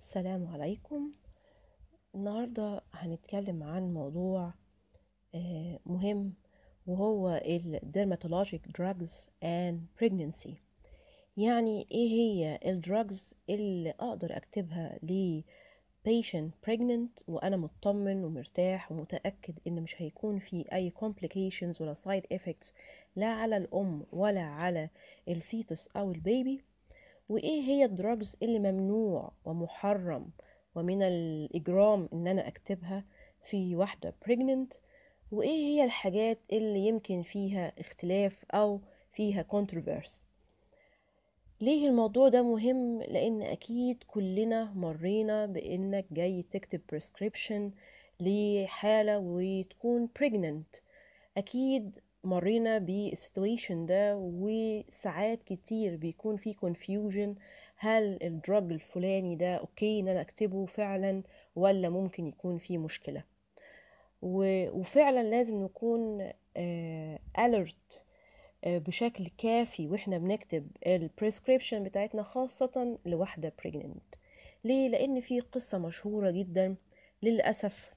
السلام عليكم النهاردة هنتكلم عن موضوع آه، مهم وهو ال dermatologic drugs and pregnancy يعني ايه هي ال drugs اللي اقدر اكتبها ل patient pregnant وانا مطمن ومرتاح ومتأكد ان مش هيكون في اي complications ولا side effects لا على الام ولا على الفيتوس او البيبي وايه هي الدراجز اللي ممنوع ومحرم ومن الاجرام ان انا اكتبها في واحدة pregnant وايه هي الحاجات اللي يمكن فيها اختلاف او فيها controversy ليه الموضوع ده مهم لان اكيد كلنا مرينا بانك جاي تكتب prescription لحالة وتكون pregnant اكيد مرينا بالسيتويشن ده وساعات كتير بيكون في confusion هل الدرج الفلاني ده اوكي ان انا اكتبه فعلا ولا ممكن يكون في مشكلة و- وفعلا لازم نكون آه alert آه بشكل كافي واحنا بنكتب البريسكريبشن بتاعتنا خاصة لواحدة pregnant ليه؟ لأن في قصة مشهورة جدا للأسف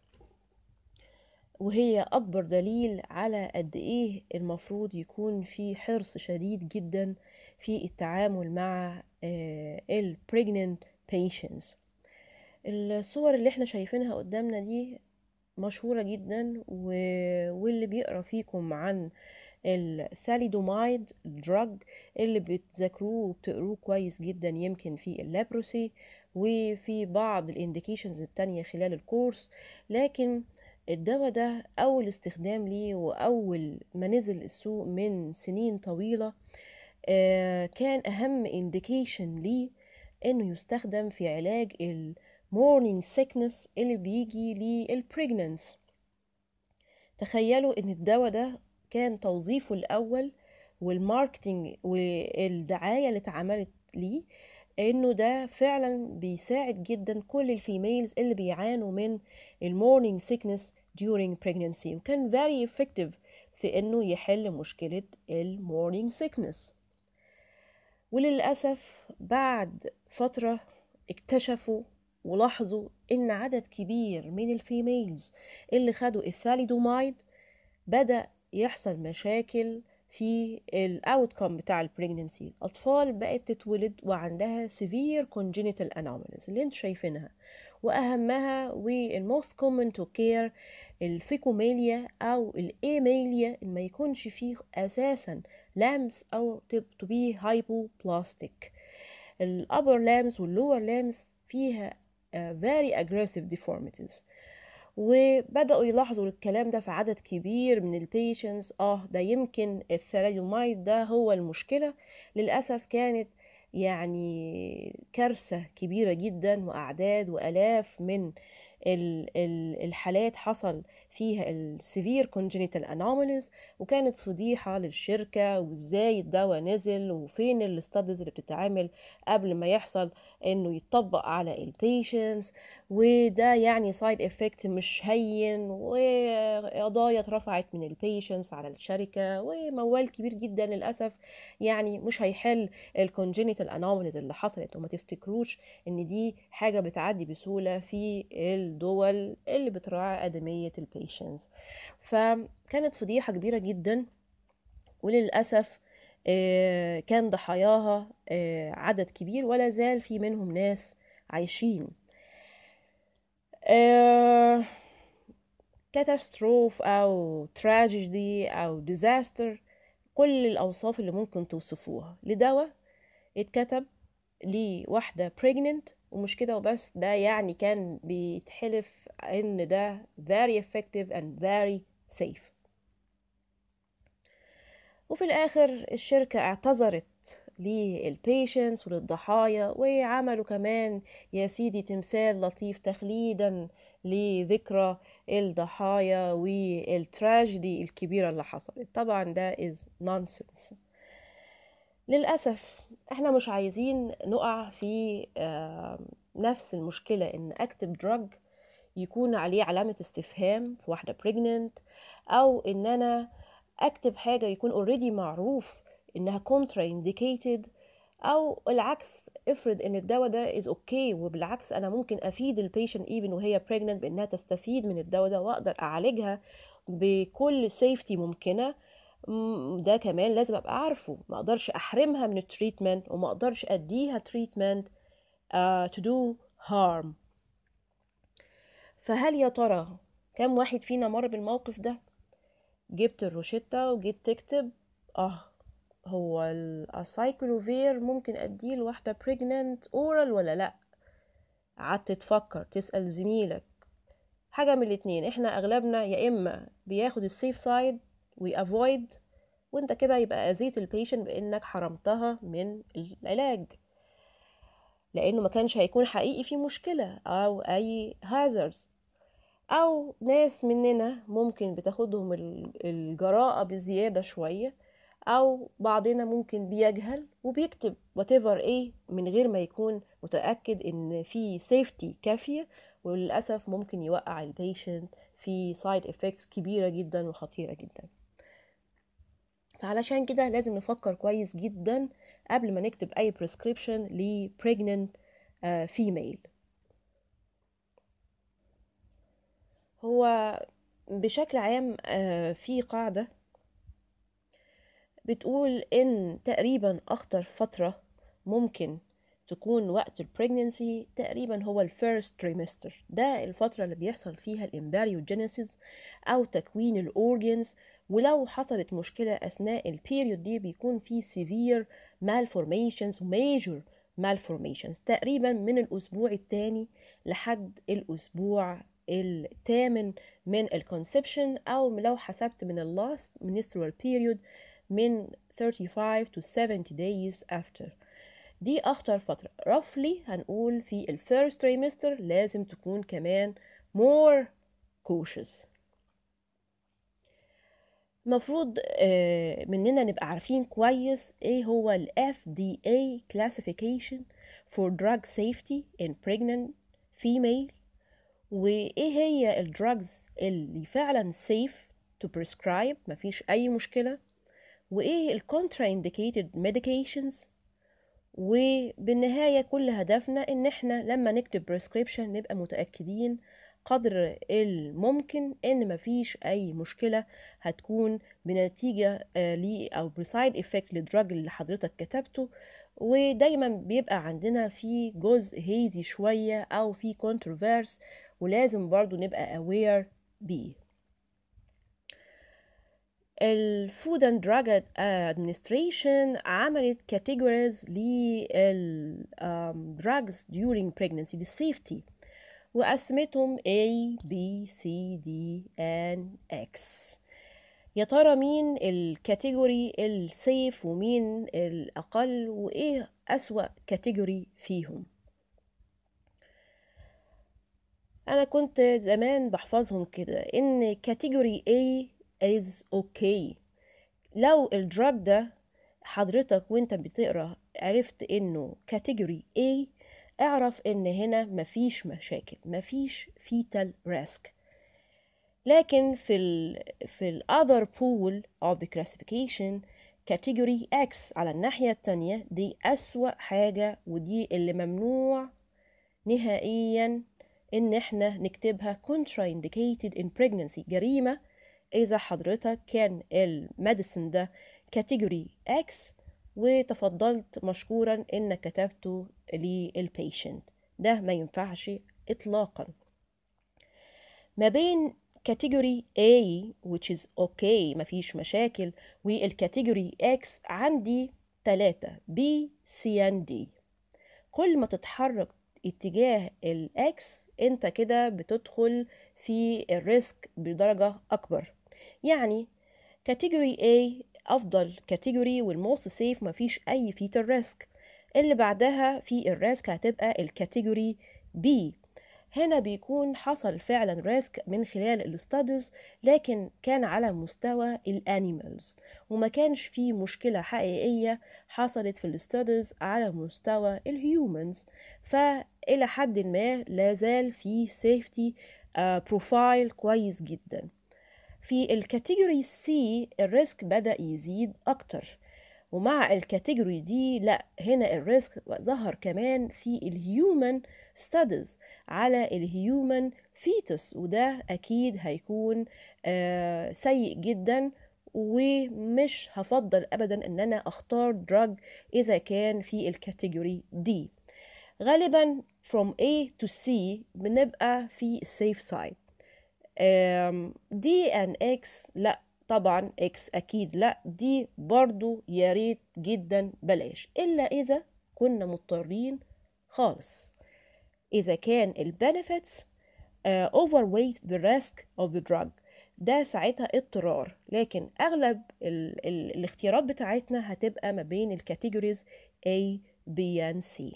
وهي أكبر دليل على قد إيه المفروض يكون في حرص شديد جدا في التعامل مع ال pregnant patients الصور اللي احنا شايفينها قدامنا دي مشهورة جدا و... واللي بيقرا فيكم عن الثاليدومايد دراج اللي بتذاكروه وبتقروه كويس جدا يمكن في اللابروسي وفي بعض الانديكيشنز التانية خلال الكورس لكن الدواء ده أول استخدام ليه وأول ما نزل السوق من سنين طويلة آه، كان أهم انديكيشن ليه إنه يستخدم في علاج المورنينج سيكنس اللي بيجي للبريجننس تخيلوا إن الدواء ده كان توظيفه الأول والماركتينج والدعاية اللي اتعملت ليه انه ده فعلا بيساعد جدا كل الفيميلز اللي بيعانوا من المورنينج سيكنس during pregnancy وكان very effective في انه يحل مشكلة المورنينج سيكنس وللأسف بعد فترة اكتشفوا ولاحظوا ان عدد كبير من الفيميلز اللي خدوا الثاليدومايد بدأ يحصل مشاكل في الاوتكم بتاع البريجننسي الاطفال بقت تتولد وعندها severe congenital anomalies اللي انتوا شايفينها واهمها والموست كومن تو كير الفيكوميليا او الايميليا ان ما يكونش فيه اساسا لامس او تو بي هايبوبلاستيك الابر لامس واللور لامس فيها uh, very aggressive deformities وبدأوا يلاحظوا الكلام ده في عدد كبير من البيشنز اه ده يمكن الثاليدومايد ده هو المشكلة للأسف كانت يعني كارثة كبيرة جدا وأعداد وألاف من ال- ال- الحالات حصل فيها السيفير congenital anomalies وكانت فضيحة للشركة وازاي الدواء نزل وفين الاستاديز اللي بتتعمل قبل ما يحصل انه يتطبق على البيشنز وده يعني سايد افكت مش هين وقضايا اترفعت من البيشنز على الشركة وموال كبير جدا للأسف يعني مش هيحل الكونجينيتال انوماليز اللي حصلت وما تفتكروش ان دي حاجة بتعدي بسهولة في الدول اللي بتراعي أدمية البيشنز فكانت فضيحة كبيرة جدا وللأسف آه، كان ضحاياها آه، عدد كبير ولا زال في منهم ناس عايشين كاتاستروف أو تراجيدي أو ديزاستر كل الأوصاف اللي ممكن توصفوها لدواء اتكتب لواحدة pregnant ومش كده وبس ده يعني كان بيتحلف ان ده very effective and very safe وفي الآخر الشركة اعتذرت للبيشنس وللضحايا وعملوا كمان يا سيدي تمثال لطيف تخليدا لذكرى الضحايا والتراجيدي الكبيرة اللي حصلت طبعا ده is nonsense للأسف احنا مش عايزين نقع في آه، نفس المشكلة ان اكتب دراج يكون عليه علامة استفهام في واحدة pregnant او ان انا اكتب حاجة يكون already معروف انها contra indicated او العكس افرض ان الدواء ده از اوكي okay وبالعكس انا ممكن افيد البيشنت ايفن وهي بريجننت بانها تستفيد من الدواء ده واقدر اعالجها بكل سيفتي ممكنه ده كمان لازم ابقى عارفه ما اقدرش احرمها من التريتمنت وما اقدرش اديها تريتمنت uh, to do harm فهل يا ترى كم واحد فينا مر بالموقف ده جبت الروشتة وجيت تكتب اه هو السايكلوفير ممكن اديه لواحدة بريجننت اورال ولا لا قعدت تفكر تسأل زميلك حاجة من الاتنين احنا اغلبنا يا اما بياخد السيف سايد ويأفويد وانت كده يبقى اذيت البيشنت بانك حرمتها من العلاج لانه ما كانش هيكون حقيقي في مشكلة او اي هازرز او ناس مننا ممكن بتاخدهم الجراءة بزيادة شوية او بعضنا ممكن بيجهل وبيكتب whatever ايه من غير ما يكون متأكد ان في سيفتي كافية وللأسف ممكن يوقع البيشنت في سايد افكتس كبيرة جدا وخطيرة جدا فعلشان كده لازم نفكر كويس جدا قبل ما نكتب اي prescription ل pregnant uh, female هو بشكل عام uh, في قاعدة بتقول ان تقريبا اخطر فترة ممكن تكون وقت البريجننسي تقريبا هو الفيرست تريمستر ده الفترة اللي بيحصل فيها الامباريوجينيسيس أو تكوين الأورجنز ولو حصلت مشكلة أثناء البيريود دي بيكون في severe malformations major malformations تقريبا من الأسبوع الثاني لحد الأسبوع الثامن من الكونسبشن أو لو حسبت من اللاست menstrual period من 35 to 70 days after دي أخطر فترة roughly هنقول في الفيرست trimester لازم تكون كمان more cautious المفروض مننا نبقى عارفين كويس ايه هو ال FDA classification for drug safety in pregnant female وايه هي الدراجز اللي فعلا safe to prescribe مفيش اي مشكلة وايه ال contraindicated medications وبالنهاية كل هدفنا إن إحنا لما نكتب بريسكريبشن نبقى متأكدين قدر الممكن إن مفيش أي مشكلة هتكون بنتيجة لي أو بسايد إفكت للدراج اللي حضرتك كتبته ودايما بيبقى عندنا في جزء هيزي شوية أو في كونتروفيرس ولازم برضو نبقى aware بيه الفود اند دراج ادمنستريشن عملت كاتيجوريز للدراجز during pregnancy للسيفتي وقسمتهم A B C D and X يا ترى مين الكاتيجوري السيف ومين الأقل وإيه أسوأ كاتيجوري فيهم أنا كنت زمان بحفظهم كده إن كاتيجوري A is okay لو الدراج ده حضرتك وانت بتقرا عرفت انه كاتيجوري A اعرف ان هنا مفيش مشاكل مفيش fetal risk لكن في ال في ال other pool of the classification category X على الناحية التانية دي أسوأ حاجة ودي اللي ممنوع نهائيا إن احنا نكتبها contraindicated in pregnancy جريمة إذا حضرتك كان الميديسن ده كاتيجوري X وتفضلت مشكورا إنك كتبته للبيشنت ده ما ينفعش إطلاقا ما بين كاتيجوري A which is okay مفيش مشاكل والكاتيجوري X عندي تلاتة B C and D كل ما تتحرك اتجاه الإكس انت كده بتدخل في الريسك بدرجة أكبر يعني كاتيجوري A أفضل كاتيجوري والموست سيف مفيش أي فيتال ريسك اللي بعدها في الريسك هتبقى الكاتيجوري B هنا بيكون حصل فعلا ريسك من خلال الاستاديز لكن كان على مستوى الانيمالز وما كانش في مشكلة حقيقية حصلت في الاستاديز على مستوى الهيومنز فإلى حد ما لازال في سيفتي بروفايل كويس جدا في الكاتيجوري سي الريسك بدأ يزيد أكتر ومع الكاتيجوري دي لا هنا الريسك ظهر كمان في الهيومن ستاديز على الهيومن فيتوس وده اكيد هيكون آه سيء جدا ومش هفضل ابدا ان انا اختار دراج اذا كان في الكاتيجوري دي غالبا from A to C بنبقى في السيف سايد دي ان اكس لا طبعا اكس اكيد لا دي برضو يا ريت جدا بلاش الا اذا كنا مضطرين خالص اذا كان البنفيتس overweight the risk of the drug ده ساعتها اضطرار لكن اغلب ال ال الاختيارات بتاعتنا هتبقى ما بين الكاتيجوريز A B and C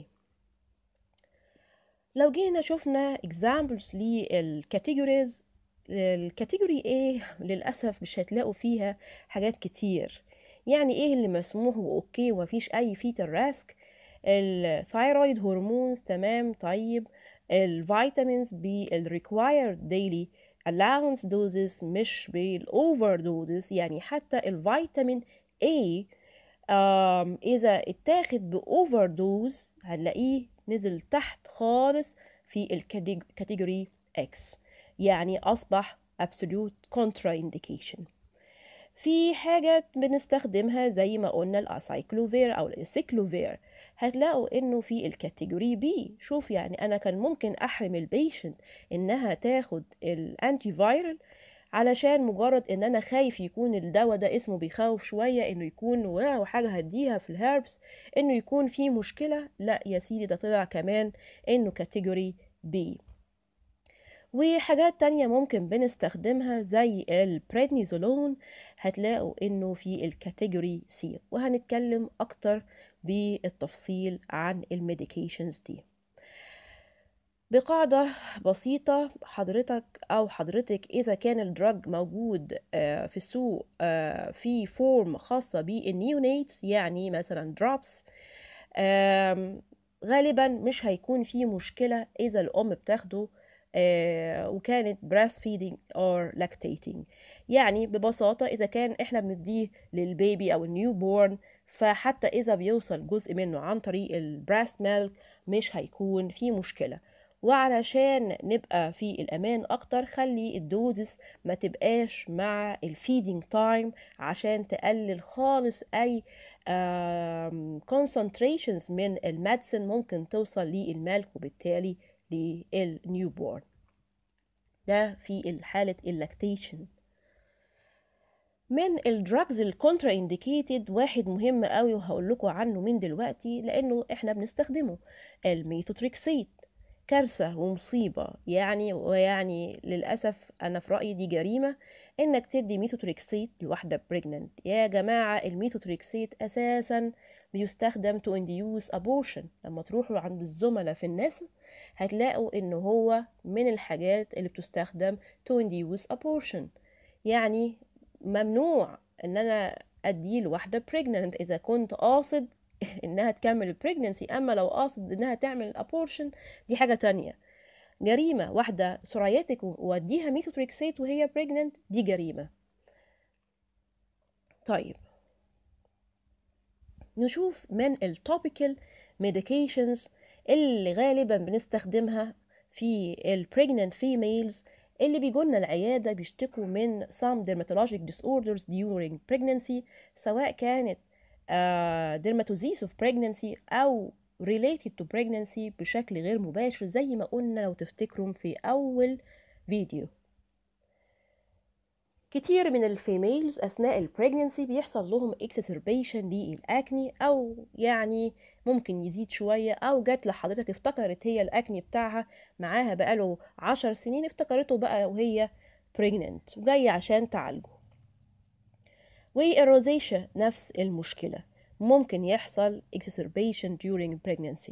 لو جينا شفنا examples للكاتيجوريز الكاتيجوري A للأسف مش هتلاقوا فيها حاجات كتير يعني ايه اللي مسموح واوكي ومفيش اي فيتال راسك الثايرويد هرمونز تمام طيب الفيتامينز بالريكوايرد ديلي allowance doses مش بالاوفر دوزز يعني حتى الفيتامين A um, اذا اتاخد باوفر دوز هنلاقيه نزل تحت خالص في الكاتيجوري X يعني أصبح absolute contraindication في حاجة بنستخدمها زي ما قلنا الأسايكلوفير أو السيكلوفير هتلاقوا إنه في الكاتيجوري بي شوف يعني أنا كان ممكن أحرم البيشنت إنها تاخد الأنتي فايرال علشان مجرد ان انا خايف يكون الدواء ده اسمه بيخوف شويه انه يكون واو حاجه هديها في الهربس انه يكون في مشكله لا يا سيدي ده طلع كمان انه كاتيجوري بي وحاجات تانية ممكن بنستخدمها زي البريدنيزولون هتلاقوا انه في الكاتيجوري سي وهنتكلم اكتر بالتفصيل عن الميديكيشنز دي بقاعدة بسيطة حضرتك أو حضرتك إذا كان الدراج موجود في السوق في فورم خاصة بالنيونيتس يعني مثلا دروبس غالبا مش هيكون في مشكلة إذا الأم بتاخده وكانت breast feeding or lactating يعني ببساطة إذا كان إحنا بنديه للبيبي أو النيو بورن فحتى إذا بيوصل جزء منه عن طريق البراست ميلك مش هيكون في مشكلة وعلشان نبقى في الأمان أكتر خلي الدوزس ما تبقاش مع الفيدنج تايم عشان تقلل خالص أي concentrations من المادسن ممكن توصل للملك وبالتالي للنيو بورن ده في حالة اللاكتيشن من الدراجز الكونترا انديكيتد واحد مهم قوي وهقول لكم عنه من دلوقتي لانه احنا بنستخدمه الميثوتريكسيت كارثة ومصيبة يعني ويعني للأسف أنا في رأيي دي جريمة إنك تدي ميثوتريكسيت لواحدة بريجننت يا جماعة الميثوتريكسيت أساسا بيستخدم to induce abortion لما تروحوا عند الزملاء في الناس هتلاقوا إن هو من الحاجات اللي بتستخدم to induce abortion يعني ممنوع إن أنا أديه لواحدة pregnant إذا كنت قاصد انها تكمل البريجننسي اما لو قاصد انها تعمل الابورشن دي حاجه تانية جريمه واحده سرياتك واديها ميثوتريكسيت وهي بريجننت دي جريمه طيب نشوف من التوبيكال ميديكيشنز اللي غالبا بنستخدمها في البريجننت فيميلز اللي بيجولنا العياده بيشتكوا من some dermatologic disorders during pregnancy سواء كانت dermatosis of pregnancy أو related to pregnancy بشكل غير مباشر زي ما قلنا لو تفتكروا في أول فيديو كتير من الفيميلز أثناء البريجننسي بيحصل لهم exacerbation للأكني أو يعني ممكن يزيد شوية أو جات لحضرتك افتكرت هي الأكني بتاعها معاها بقاله عشر سنين افتكرته بقى وهي pregnant وجاية عشان تعالجه والروزيشا نفس المشكلة ممكن يحصل exacerbation during pregnancy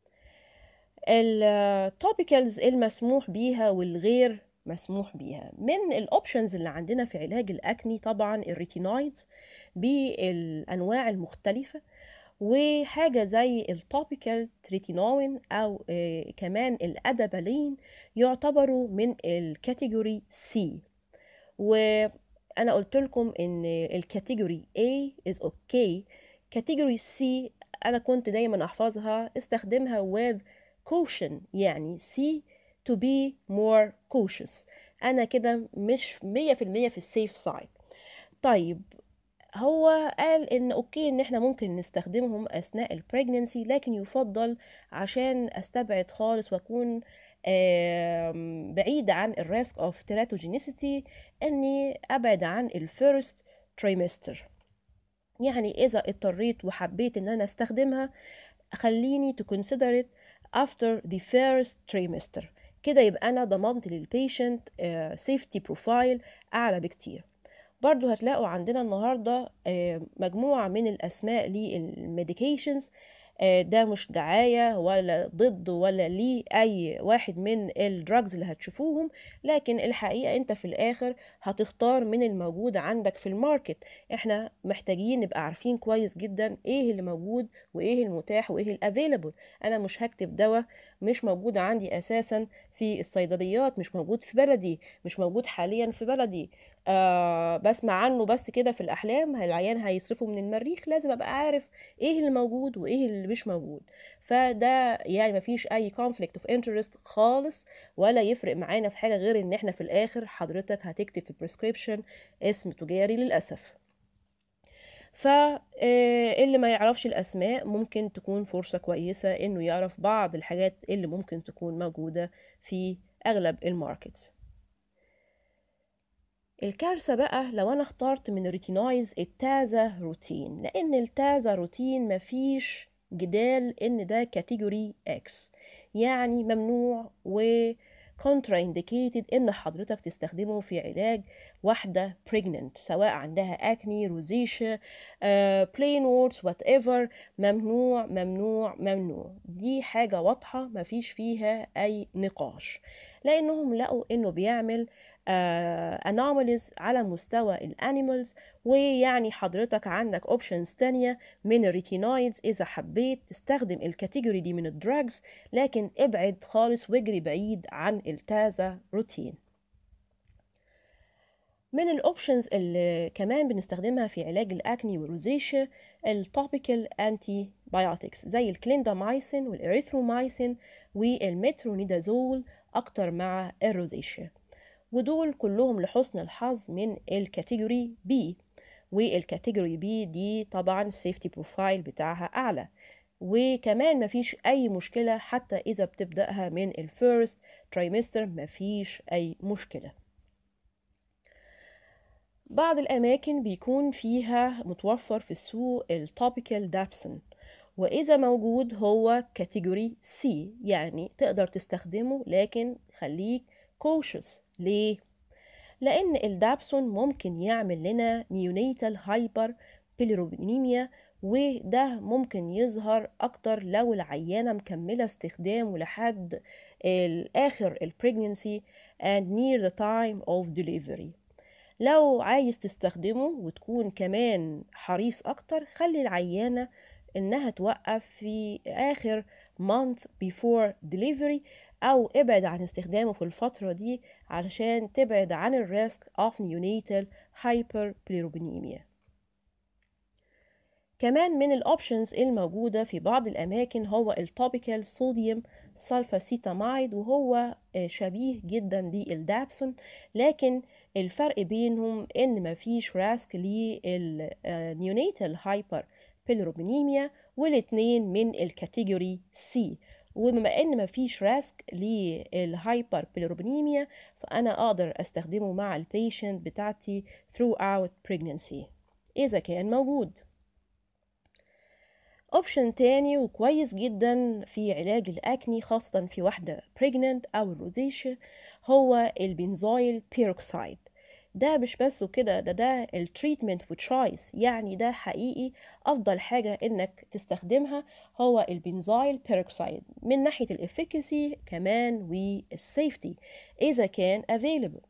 التوبيكالز المسموح بيها والغير مسموح بيها من الاوبشنز اللي عندنا في علاج الاكني طبعا الريتينويدز بالانواع المختلفه وحاجة زي التوبيكال تريتينوين أو آه كمان الأدابالين يعتبروا من الكاتيجوري سي و انا قلت لكم ان الكاتيجوري A is okay كاتيجوري سي أنا كنت دايما أحفظها استخدمها with caution يعني C to be more cautious أنا كده مش مية في المية في السيف سايد طيب هو قال ان اوكي ان احنا ممكن نستخدمهم اثناء البريجننسي لكن يفضل عشان استبعد خالص واكون آم، بعيد عن الريسك اوف تيراتوجينيسيتي اني ابعد عن الفيرست تريمستر يعني اذا اضطريت وحبيت ان انا استخدمها خليني to consider it after the first trimester كده يبقى انا ضمنت للبيشنت سيفتي بروفايل اعلى بكتير برضو هتلاقوا عندنا النهاردة آه، مجموعة من الأسماء للميديكيشنز ده مش دعاية ولا ضد ولا ليه أي واحد من الدراجز اللي هتشوفوهم لكن الحقيقة أنت في الآخر هتختار من الموجود عندك في الماركت احنا محتاجين نبقى عارفين كويس جدا ايه اللي موجود وايه المتاح وايه الافيلبل انا مش هكتب دواء مش موجود عندي اساسا في الصيدليات مش موجود في بلدي مش موجود حاليا في بلدي آه بسمع عنه بس كده في الاحلام العيان هيصرفه من المريخ لازم ابقى عارف ايه اللي موجود وايه اللي مش موجود فده يعني مفيش اي conflict of interest خالص ولا يفرق معانا في حاجه غير ان احنا في الاخر حضرتك هتكتب في البريسكريبشن اسم تجاري للاسف فاللي ما يعرفش الأسماء ممكن تكون فرصة كويسة إنه يعرف بعض الحاجات اللي ممكن تكون موجودة في أغلب الماركتس الكارثة بقى لو أنا اخترت من الريتينويز التازا روتين لأن التازا روتين مفيش جدال إن ده كاتيجوري إكس يعني ممنوع و contra indicated إن حضرتك تستخدمه في علاج واحدة pregnant سواء عندها acne rosacea uh, plain warts whatever ممنوع ممنوع ممنوع دي حاجة واضحة مفيش فيها أي نقاش لأنهم لقوا إنه بيعمل انوماليز على مستوى الانيمالز ويعني حضرتك عندك اوبشنز تانية من الريتينويدز اذا حبيت تستخدم الكاتيجوري دي من الدراجز لكن ابعد خالص واجري بعيد عن التازا روتين من الاوبشنز اللي كمان بنستخدمها في علاج الاكني والروزيشيا التوبيكال انتي بايوتكس زي الكليندامايسين والاريثرومايسين والمترونيدازول اكتر مع الروزيشيا ودول كلهم لحسن الحظ من الكاتيجوري بي والكاتيجوري بي دي طبعا السيفتي بروفايل بتاعها اعلى وكمان مفيش اي مشكلة حتى اذا بتبدأها من الفيرست ترايمستر مفيش اي مشكلة بعض الاماكن بيكون فيها متوفر في السوق التوبيكال دابسون واذا موجود هو كاتيجوري سي يعني تقدر تستخدمه لكن خليك كوشس ليه؟ لأن الدابسون ممكن يعمل لنا نيونيتال هايبر بيليروبينيميا وده ممكن يظهر أكتر لو العيانة مكملة استخدامه لحد الآخر البريجنسي and near the time of delivery لو عايز تستخدمه وتكون كمان حريص أكتر خلي العيانة إنها توقف في آخر month before delivery أو ابعد عن استخدامه في الفترة دي علشان تبعد عن الريسك of neonatal hyperbilirubinemia كمان من الاوبشنز الموجودة في بعض الأماكن هو التوبيكال صوديوم سلفاسيتامايد وهو شبيه جدا بالدابسون لكن الفرق بينهم ان مفيش راسك للنيونيتال هايبر بيلروبينيميا والاتنين من الكاتيجوري سي وبما ان مفيش راسك للهايبر بيلروبينيميا فانا اقدر استخدمه مع البيشنت بتاعتي throughout pregnancy اذا كان موجود اوبشن تاني وكويس جدا في علاج الاكني خاصة في واحدة pregnant او الروزيشيا هو البنزويل بيروكسايد ده مش بس وكده ده ده التريتمنت في تشايس يعني ده حقيقي افضل حاجة انك تستخدمها هو البنزايل بيروكسايد من ناحية الافيكاسي كمان والسيفتي اذا كان available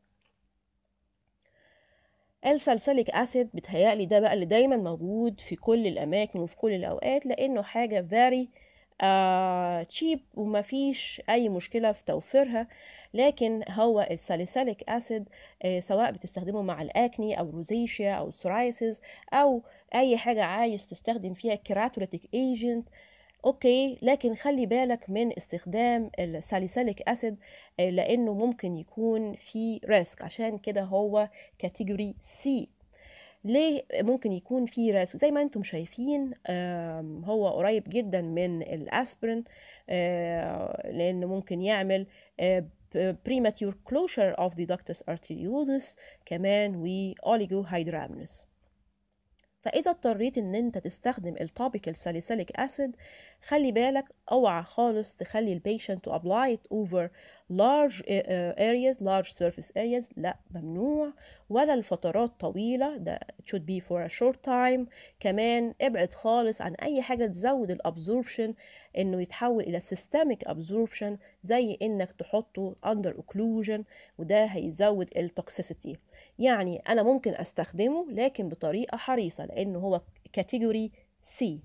السلسليك اسيد بتهيألي ده بقى اللي دايما موجود في كل الاماكن وفي كل الاوقات لانه حاجة very تشيب وما فيش اي مشكله في توفيرها لكن هو الساليسيليك اسيد سواء بتستخدمه مع الاكني او روزيشيا او السورايسيس او اي حاجه عايز تستخدم فيها كيراتوليتيك ايجنت اوكي لكن خلي بالك من استخدام الساليسيليك اسيد لانه ممكن يكون في ريسك عشان كده هو كاتيجوري سي ليه ممكن يكون في ريسك زي ما انتم شايفين هو قريب جدا من الاسبرين لانه ممكن يعمل premature closure of the ductus arteriosus كمان و oligohydramnios فإذا اضطريت إن أنت تستخدم التوبيكال ساليسيليك أسيد خلي بالك أوعى خالص تخلي البيشنت to apply it over large areas large surface areas لا ممنوع ولا لفترات طويلة ده it should be for a short time كمان ابعد خالص عن أي حاجة تزود الابزوربشن إنه يتحول إلى systemic absorption زي إنك تحطه under occlusion وده هيزود التوكسيسيتي يعني أنا ممكن أستخدمه لكن بطريقة حريصة لأنه هو كاتيجوري سي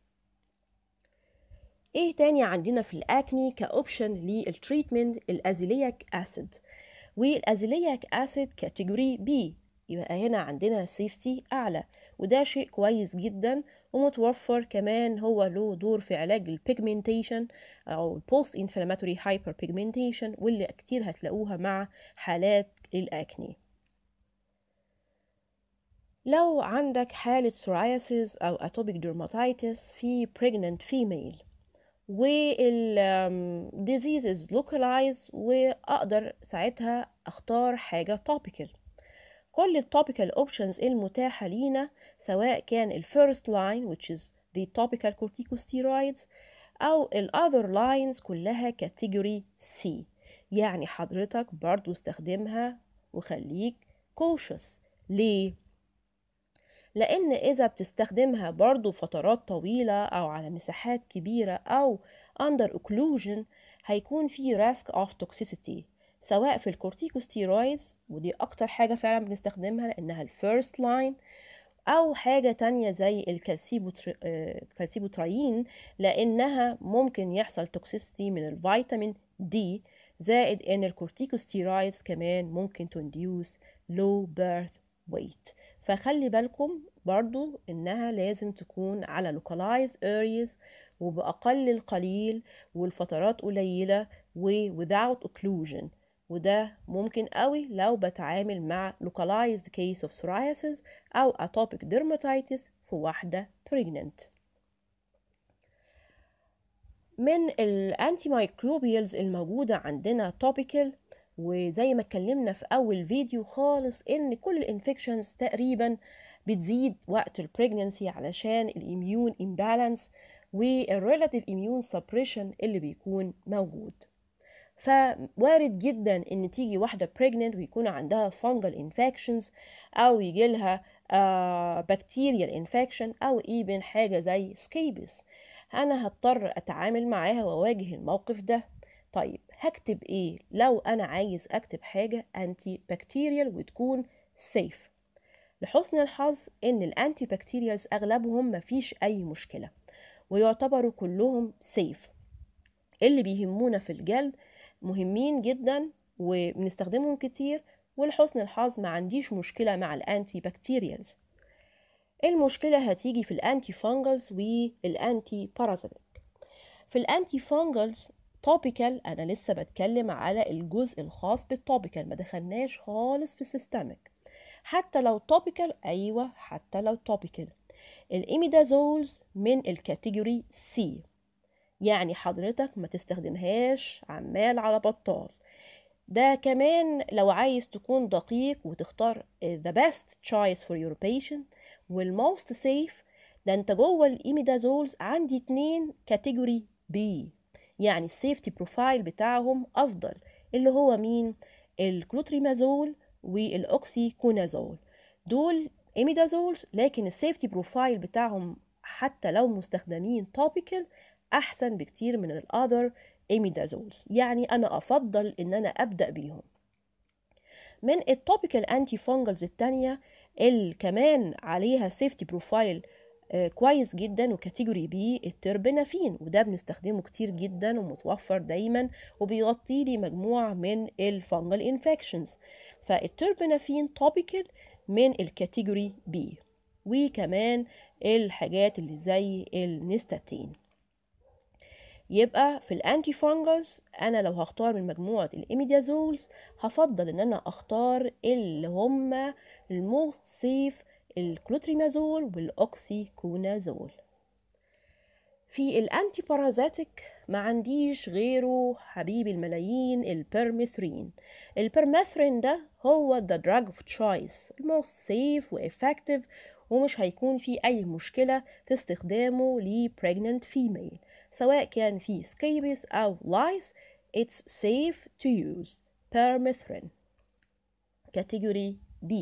ايه تاني عندنا في الاكني كاوبشن للتريتمنت الازيليك اسيد والازيليك اسيد كاتيجوري بي يبقى هنا عندنا سيفتي اعلى وده شيء كويس جدا ومتوفر كمان هو له دور في علاج البيجمنتيشن او البوست انفلاماتوري هايبر بيجمنتيشن واللي كتير هتلاقوها مع حالات الاكني لو عندك حالة psoriasis أو atopic dermatitis في pregnant female وال diseases localized وأقدر ساعتها أختار حاجة topical كل التوبيكال options المتاحة لينا سواء كان ال first line which is the topical corticosteroids أو ال other lines كلها category C يعني حضرتك برضو استخدمها وخليك cautious ليه؟ لأن إذا بتستخدمها برضو فترات طويلة أو على مساحات كبيرة أو under occlusion هيكون في risk of toxicity سواء في الكورتيكوستيرويدز ودي أكتر حاجة فعلا بنستخدمها لأنها الفيرست لاين أو حاجة تانية زي الكالسيبوترايين لأنها ممكن يحصل توكسيستي من الفيتامين دي زائد إن الكورتيكوستيرويدز كمان ممكن تنديوس low birth weight فخلي بالكم برضو إنها لازم تكون على localized areas وبأقل القليل والفترات قليلة و without occlusion وده ممكن قوي لو بتعامل مع localized case of psoriasis أو atopic dermatitis في واحدة pregnant من الانتي مايكروبيالز الموجودة عندنا topical وزي ما اتكلمنا في اول فيديو خالص ان كل الانفكشنز تقريبا بتزيد وقت البريجننسي علشان الاميون امبالانس والريلاتيف اميون سبريشن اللي بيكون موجود فوارد جدا ان تيجي واحده بريجننت ويكون عندها فانجل انفكشنز او يجي لها بكتيريال انفكشن او ايبن حاجه زي سكيبس انا هضطر اتعامل معاها واواجه الموقف ده طيب هكتب ايه لو انا عايز اكتب حاجه انتي بكتيريال وتكون سيف لحسن الحظ ان الانتي بكتيريالز اغلبهم مفيش اي مشكله ويعتبروا كلهم سيف اللي بيهمونا في الجلد مهمين جدا وبنستخدمهم كتير ولحسن الحظ ما عنديش مشكله مع الانتي بكتيريالز المشكله هتيجي في الانتي فانجلز والانتي بارازيتيك في الانتي فانجلز توبيكال انا لسه بتكلم على الجزء الخاص بالتوبيكال ما دخلناش خالص في السيستميك حتى لو توبيكال ايوه حتى لو توبيكال الاميدازولز من الكاتيجوري سي يعني حضرتك ما تستخدمهاش عمال على بطال ده كمان لو عايز تكون دقيق وتختار the best choice for your patient والموست سيف ده انت جوه الايميدازولز عندي اتنين كاتيجوري بي يعني السيفتي بروفايل بتاعهم افضل اللي هو مين الكلوتريمازول والاوكسيكونازول دول ايميدازولز لكن السيفتي بروفايل بتاعهم حتى لو مستخدمين توبيكال احسن بكتير من الاذر ايميدازولز يعني انا افضل ان انا ابدا بيهم من التوبيكال انتي فونجلز التانية اللي كمان عليها سيفتي بروفايل آه، كويس جدا وكاتيجوري بي التربنافين وده بنستخدمه كتير جدا ومتوفر دايما وبيغطي لي مجموعة من الفانجل انفكشنز فالتربنافين توبيكال من الكاتيجوري بي وكمان الحاجات اللي زي النستاتين يبقى في الانتي فانجلز انا لو هختار من مجموعه الاميدازولز هفضل ان انا اختار اللي هم الموست سيف الكلوتريمازول والاوكسيكونازول في الانتي بارازيتك ما عنديش غيره حبيب الملايين البرميثرين البرميثرين ده هو the drug of choice الموست safe وeffective ومش هيكون في أي مشكلة في استخدامه ل pregnant female سواء كان في scabies أو lice it's safe to use permethrin category B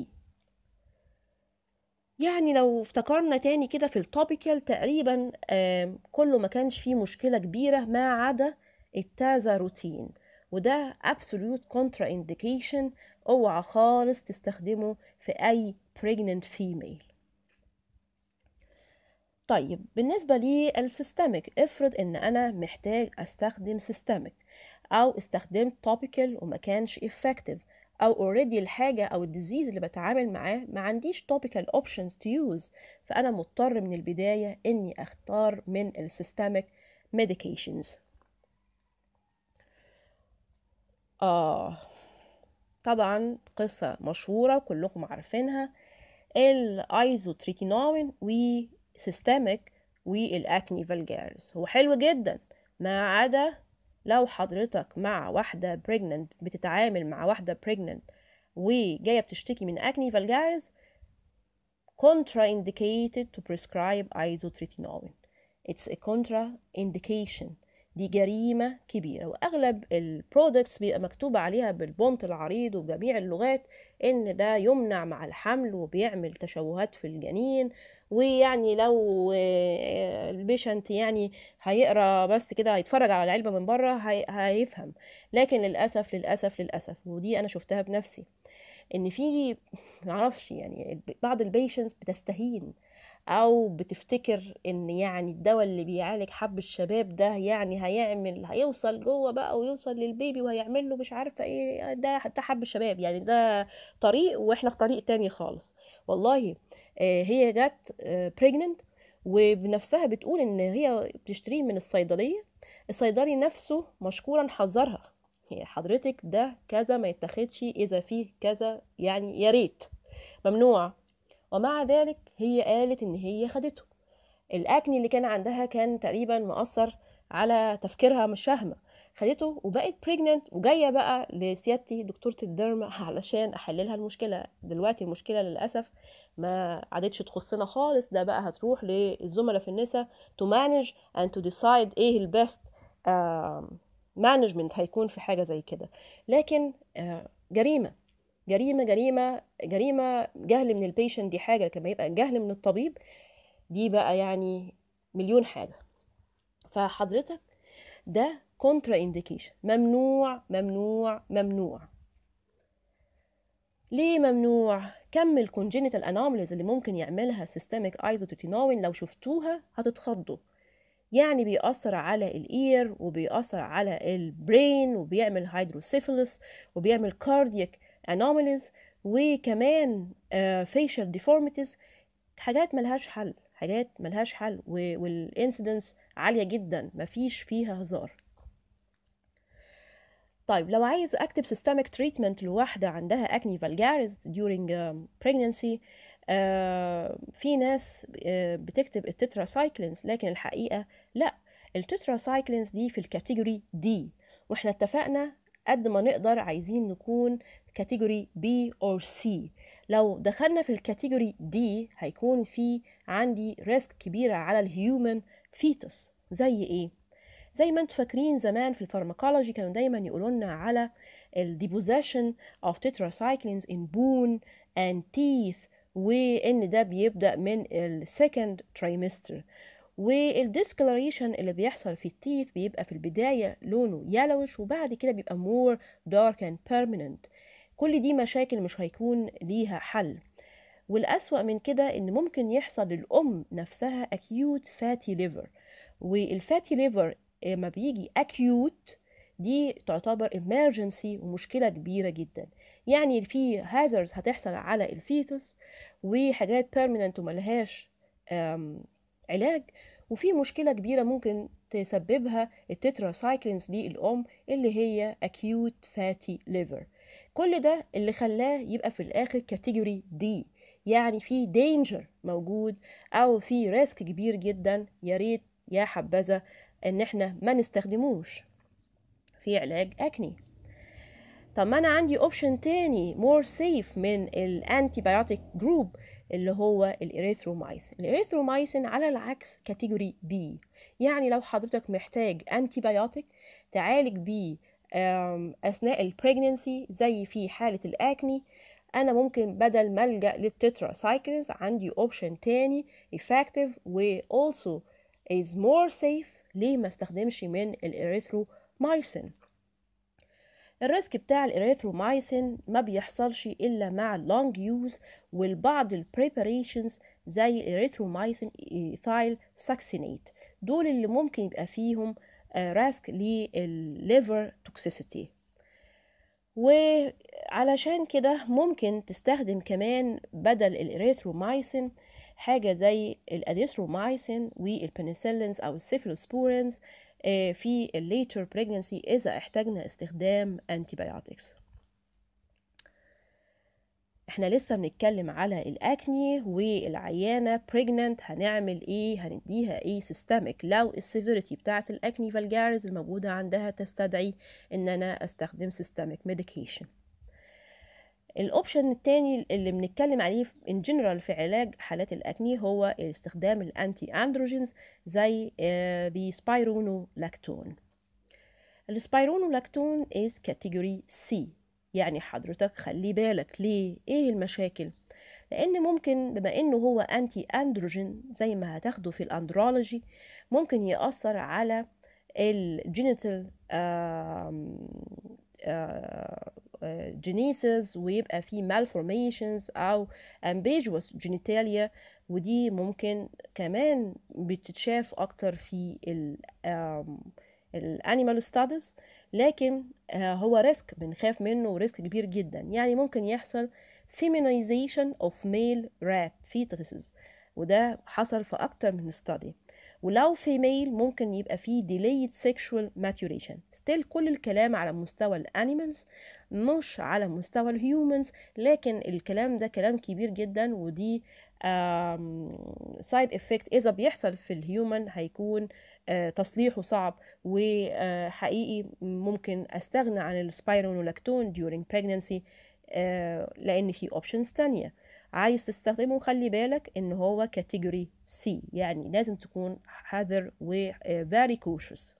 يعني لو افتكرنا تاني كده في التوبيكال تقريبا كله ما كانش فيه مشكلة كبيرة ما عدا التازا روتين وده absolute contraindication اوعى خالص تستخدمه في اي pregnant female طيب بالنسبة للسيستميك افرض ان انا محتاج استخدم سيستميك او استخدمت توبيكال وما كانش effective او اوريدي الحاجه او الديزيز اللي بتعامل معاه ما عنديش توبيكال اوبشنز تو يوز فانا مضطر من البدايه اني اختار من السيستميك ميديكيشنز اه طبعا قصه مشهوره كلكم عارفينها الايزوتريتينوين وسيستميك والاكني فالجارس هو حلو جدا ما عدا لو حضرتك مع واحدة بريجننت بتتعامل مع واحدة بريجننت وجاية بتشتكي من أكني فالجارز contraindicated to prescribe isotretinoin it's a contraindication دي جريمة كبيرة وأغلب البرودكتس بيبقى مكتوب عليها بالبونت العريض وبجميع اللغات إن ده يمنع مع الحمل وبيعمل تشوهات في الجنين ويعني لو البيشنت يعني هيقرا بس كده هيتفرج على العلبة من بره هي هيفهم لكن للأسف للأسف للأسف ودي أنا شفتها بنفسي إن في معرفش يعني بعض البيشنتس بتستهين او بتفتكر ان يعني الدواء اللي بيعالج حب الشباب ده يعني هيعمل هيوصل جوه بقى ويوصل للبيبي وهيعمل له مش عارفه ايه ده حتى حب الشباب يعني ده طريق واحنا في طريق تاني خالص والله هي جت بريجننت وبنفسها بتقول ان هي بتشتريه من الصيدليه الصيدلي نفسه مشكورا حذرها هي حضرتك ده كذا ما يتاخدش اذا فيه كذا يعني يا ريت ممنوع ومع ذلك هي قالت ان هي خدته الاكني اللي كان عندها كان تقريبا مأثر على تفكيرها مش فاهمه خدته وبقت بريجننت وجايه بقى لسيادتي دكتوره الدرما علشان احللها المشكله دلوقتي المشكله للاسف ما عادتش تخصنا خالص ده بقى هتروح للزملاء في النساء to manage and to decide ايه البيست مانجمنت هيكون في حاجه زي كده لكن uh, جريمه جريمه جريمه جريمه جهل من البيشنت دي حاجه كما يبقى جهل من الطبيب دي بقى يعني مليون حاجه فحضرتك ده كونترا انديكيشن ممنوع ممنوع ممنوع ليه ممنوع كم الكونجينيتال انوماليز اللي ممكن يعملها سيستميك ايزوتيتينوين لو شفتوها هتتخضوا يعني بيأثر على الإير وبيأثر على البرين وبيعمل هيدروسيفلس وبيعمل كاردياك anomalies وكمان facial deformities حاجات ملهاش حل حاجات ملهاش حل والانسيدنس عالية جدا مفيش فيها هزار طيب لو عايز اكتب systemic treatment لواحدة عندها acne vulgaris during pregnancy آه في ناس آه بتكتب التتراسايكلينز لكن الحقيقة لا التتراسايكلينز دي في الكاتيجوري دي واحنا اتفقنا قد ما نقدر عايزين نكون كاتيجوري B or C لو دخلنا في الكاتيجوري D هيكون في عندي ريسك كبيرة على الهيومن فيتوس زي ايه زي ما انتم فاكرين زمان في الفارماكولوجي كانوا دايما يقولوا لنا على الديبوزيشن of tetracyclines in bone and teeth وان ده بيبدا من السكند ترايمستر والديسكلريشن اللي بيحصل في التيث بيبقى في البدايه لونه يلوش وبعد كده بيبقى more dark and permanent كل دي مشاكل مش هيكون ليها حل والأسوأ من كده إن ممكن يحصل للأم نفسها acute fatty liver والفاتي ليفر لما بيجي acute دي تعتبر emergency ومشكلة كبيرة جدا يعني في hazards هتحصل على الفيتوس وحاجات permanent وملهاش آم، علاج وفي مشكلة كبيرة ممكن تسببها التتراسايكلينز للأم اللي هي acute fatty liver كل ده اللي خلاه يبقى في الآخر كاتيجوري دي يعني في danger موجود أو في ريسك كبير جدا يا ريت يا حبذا إن احنا ما نستخدموش في علاج أكني طب ما أنا عندي أوبشن تاني more safe من الأنتيبيوتيك جروب اللي هو الإريثرومايسين الإريثرومايسين على العكس كاتيجوري بي يعني لو حضرتك محتاج أنتيبيوتيك تعالج بيه آم، أثناء البريجننسي زي في حالة الأكني أنا ممكن بدل ما ألجأ للتترا سايكلز عندي أوبشن تاني effective و also is more safe ليه ما استخدمش من الإريثرومايسين الريسك بتاع الإريثرومايسين ما بيحصلش إلا مع اللونج يوز والبعض البريباريشنز زي الإريثرومايسين إيثايل ساكسينيت دول اللي ممكن يبقى فيهم ريسك للليفر توكسيسيتي وعلشان كده ممكن تستخدم كمان بدل الإريثرومايسين حاجة زي الأديثرومايسين والبنسلينز أو السيفلوسبورينز آه، في الليتر بريجنسي إذا احتاجنا استخدام antibiotics احنا لسه بنتكلم على الأكني والعيانة pregnant هنعمل ايه هنديها ايه systemic لو السيفيريتي بتاعت الأكني فالجارز الموجودة عندها تستدعي ان انا استخدم systemic medication الاوبشن التاني اللي بنتكلم عليه ان جنرال في علاج حالات الاكني هو استخدام الانتي اندروجينز زي السبايرونولاكتون السبايرونولاكتون is كاتيجوري سي يعني حضرتك خلي بالك ليه ايه المشاكل لان ممكن بما انه هو انتي اندروجين زي ما هتاخده في الاندرولوجي ممكن ياثر على الجينيتال جينيسيس ويبقى في malformations او ambiguous genitalia ودي ممكن كمان بتتشاف اكتر في ال الانيمال ستاديز لكن آه، هو ريسك بنخاف منه ريسك كبير جدا يعني ممكن يحصل feminization of male rat fetuses وده حصل في اكتر من study ولو female ممكن يبقى فيه delayed sexual maturation still كل الكلام على مستوى الانيمالز مش على مستوى الهيومنز لكن الكلام ده كلام كبير جدا ودي سايد افكت اذا بيحصل في الهيومن هيكون آه، تصليحه صعب وحقيقي ممكن استغنى عن السبايرونولاكتون during pregnancy آه، لان في اوبشنز تانية عايز تستخدمه خلي بالك ان هو كاتيجوري سي يعني لازم تكون حذر و آه، very cautious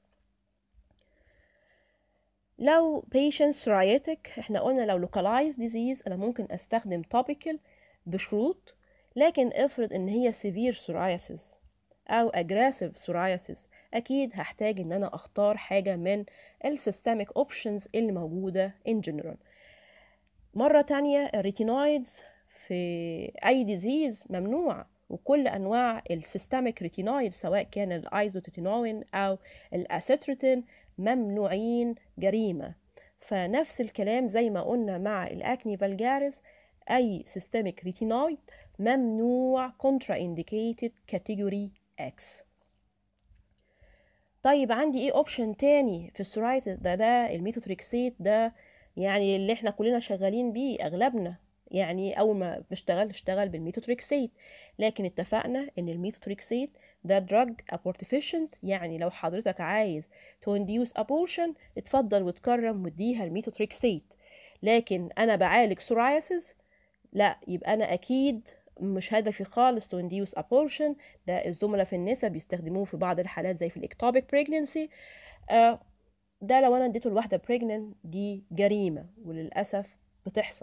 لو patient psoriatic احنا قلنا لو localized disease انا ممكن استخدم topical بشروط لكن افرض ان هي severe psoriasis او aggressive psoriasis اكيد هحتاج ان انا اختار حاجة من السيستميك اوبشنز اللي موجودة in general مرة تانية الريتينويدز في أي ديزيز ممنوع وكل أنواع السيستميك ريتينويد سواء كان الايزوتيتينوين أو الأسيتريتين ممنوعين جريمة فنفس الكلام زي ما قلنا مع الأكني فالجاريس أي سيستميك ريتينويد ممنوع كونترا انديكيتد كاتيجوري X طيب عندي ايه اوبشن تاني في السورايسيس ده ده الميثوتريكسيت ده يعني اللي احنا كلنا شغالين بيه اغلبنا يعني اول ما بنشتغل نشتغل بالميثوتريكسيت لكن اتفقنا ان الميثوتريكسيت ده دراج abortifacient يعني لو حضرتك عايز to induce abortion اتفضل وتكرم واديها الميثوتريكسيت لكن انا بعالج سورايسيس لا يبقى انا اكيد مش هدفي خالص to induce abortion ده الزملاء في النساء بيستخدموه في بعض الحالات زي في الاكتوبيك pregnancy آه ده لو انا اديته لواحده pregnant دي جريمه وللاسف بتحصل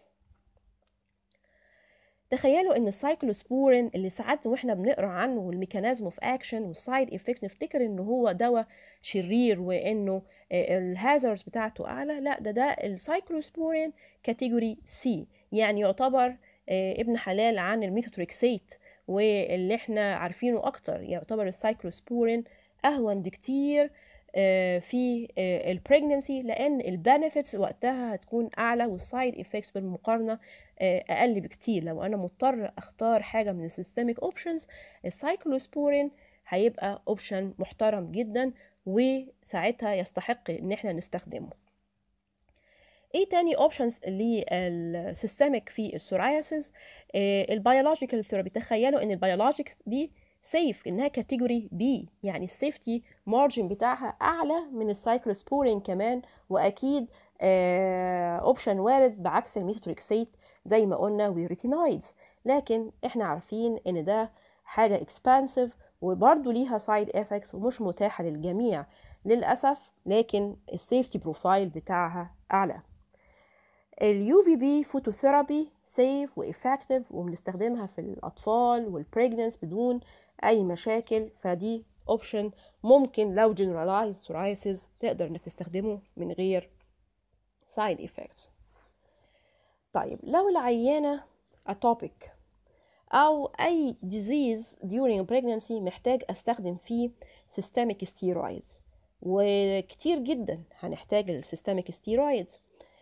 تخيلوا ان السايكلوسبورين اللي ساعات واحنا بنقرا عنه والميكانيزم اوف اكشن والسايد افكت نفتكر ان هو دواء شرير وانه الهازارds بتاعته اعلى لا ده ده السايكلوسبورين كاتيجوري سي يعني يعتبر آه، ابن حلال عن الميثوتريكسيت واللي احنا عارفينه اكتر يعتبر السايكلوسبورين اهون بكتير آه، في البريجننسي لان البنفيتس وقتها هتكون اعلى والسايد افكتس بالمقارنه آه، اقل بكتير لو انا مضطر اختار حاجه من السيستميك اوبشنز السايكلوسبورين هيبقى اوبشن محترم جدا وساعتها يستحق ان احنا نستخدمه ايه تاني اوبشنز للسيستميك في السورايسيس البيولوجيكال ثيرابي تخيلوا ان البيولوجيكس دي سيف انها كاتيجوري بي يعني السيفتي مارجن بتاعها اعلى من السايكلوسبورين كمان واكيد اوبشن وارد بعكس الميثوتريكسيت زي ما قلنا والريتينويدز لكن احنا عارفين ان ده حاجه اكسبانسيف وبرضه ليها سايد افكتس ومش متاحه للجميع للاسف لكن السيفتي بروفايل بتاعها اعلى اليو في بي فوتوثيرابي سيف وافكتيف وبنستخدمها في الاطفال والبريجننس بدون اي مشاكل فدي اوبشن ممكن لو جنرالايز سورايسيس تقدر انك تستخدمه من غير سايد افكتس طيب لو العيانه اتوبيك او اي disease during pregnancy محتاج استخدم فيه systemic steroids وكتير جدا هنحتاج السيستميك ستيرويدز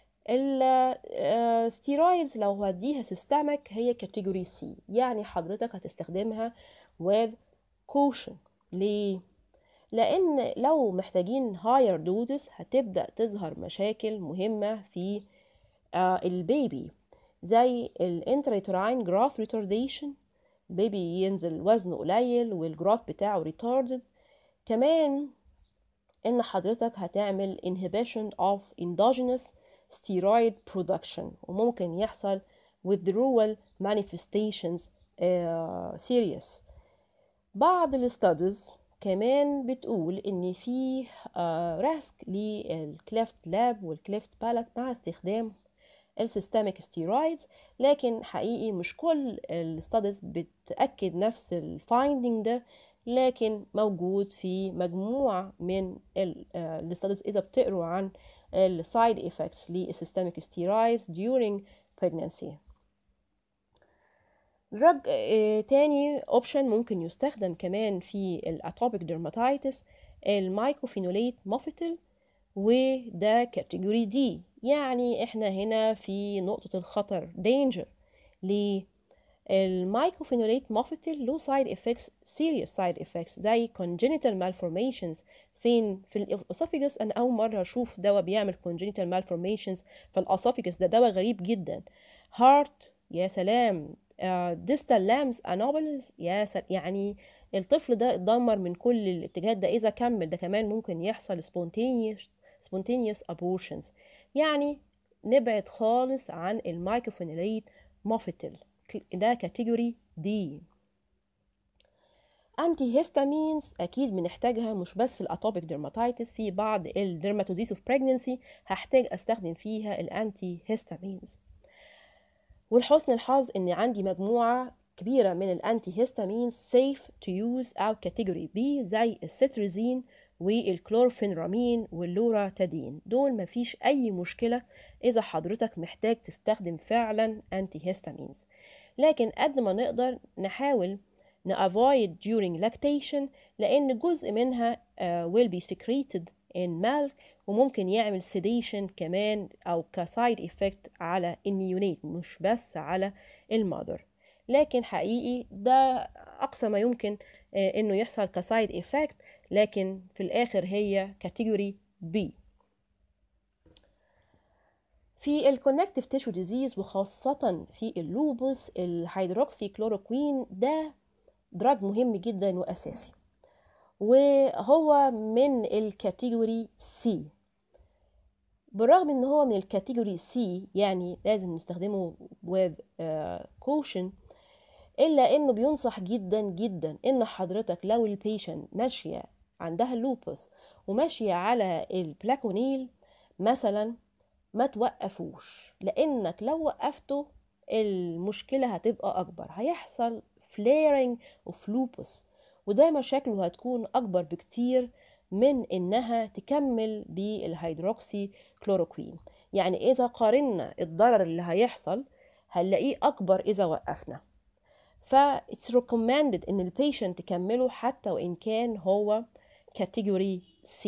الستيرويدز لو هديها سيستمك هي كاتيجوري سي يعني حضرتك هتستخدمها with caution ليه لان لو محتاجين higher doses هتبدا تظهر مشاكل مهمه في البيبي زي الانتريتوراين جراث ريتارديشن بيبي ينزل وزنه قليل والجراث بتاعه ريتاردد كمان ان حضرتك هتعمل inhibition of endogenous steroid production وممكن يحصل withdrawal manifestations uh, serious بعض الستاديز كمان بتقول ان في ريسك uh, للكليفت لاب والكليفت بالات مع استخدام السيستميك ستيرويدز لكن حقيقي مش كل الستاديز بتأكد نفس الفايندينج ده لكن موجود في مجموعة من الستاديز إذا بتقروا عن السايد effects للسيستميك ستيرويدز during pregnancy دراج تاني اوبشن ممكن يستخدم كمان في الاتوبيك ديرماتيتس المايكوفينوليت موفيتل وده كاتيجوري دي يعني احنا هنا في نقطة الخطر danger ليه المايكوفينوليت موفيتل له سايد افكتس سيريس سايد افكتس زي congenital malformations فين في الاسوفيجس انا اول مره اشوف دواء بيعمل congenital malformations في الاسوفيجس ده دواء غريب جدا هارت يا سلام ديستال لامز انوبلز يا سلام يعني الطفل ده اتدمر من كل الاتجاهات ده اذا كمل ده كمان ممكن يحصل spontaneous spontaneous abortions يعني نبعد خالص عن المايكوفينوليت موفيتل ده كاتيجوري دي انتي هيستامينز اكيد بنحتاجها مش بس في الاتوبيك ديرماتيتس في بعض الديرماتوزيس اوف بريجننسي هحتاج استخدم فيها الانتي هيستامينز ولحسن الحظ ان عندي مجموعه كبيره من الانتي هيستامينز سيف تو يوز او كاتيجوري بي زي الستريزين والكلورفينرامين واللوراتادين دول مفيش اي مشكله اذا حضرتك محتاج تستخدم فعلا انتي هيستامينز لكن قد ما نقدر نحاول نافويد during lactation لان جزء منها uh, will be secreted in milk وممكن يعمل sedation كمان او كسايد افكت على النيونيت مش بس على المذر لكن حقيقي ده اقصى ما يمكن uh, انه يحصل كسايد افكت لكن في الاخر هي كاتيجوري بي في الكونكتيف تيشو ديزيز وخاصة في اللوبس الهيدروكسي كلوروكوين ده دراج مهم جدا وأساسي وهو من الكاتيجوري سي بالرغم ان هو من الكاتيجوري سي يعني لازم نستخدمه with uh, caution الا انه بينصح جدا جدا ان حضرتك لو البيشنت ماشيه عندها اللوبس وماشيه على البلاكونيل مثلا ما توقفوش لانك لو وقفته المشكله هتبقى اكبر هيحصل فليرنج اوف لوبس وده مشاكله هتكون اكبر بكتير من انها تكمل بالهيدروكسي كلوروكوين يعني اذا قارنا الضرر اللي هيحصل هنلاقيه أكبر إذا وقفنا ف it's recommended إن البيشنت تكمله حتى وإن كان هو كاتيجوري C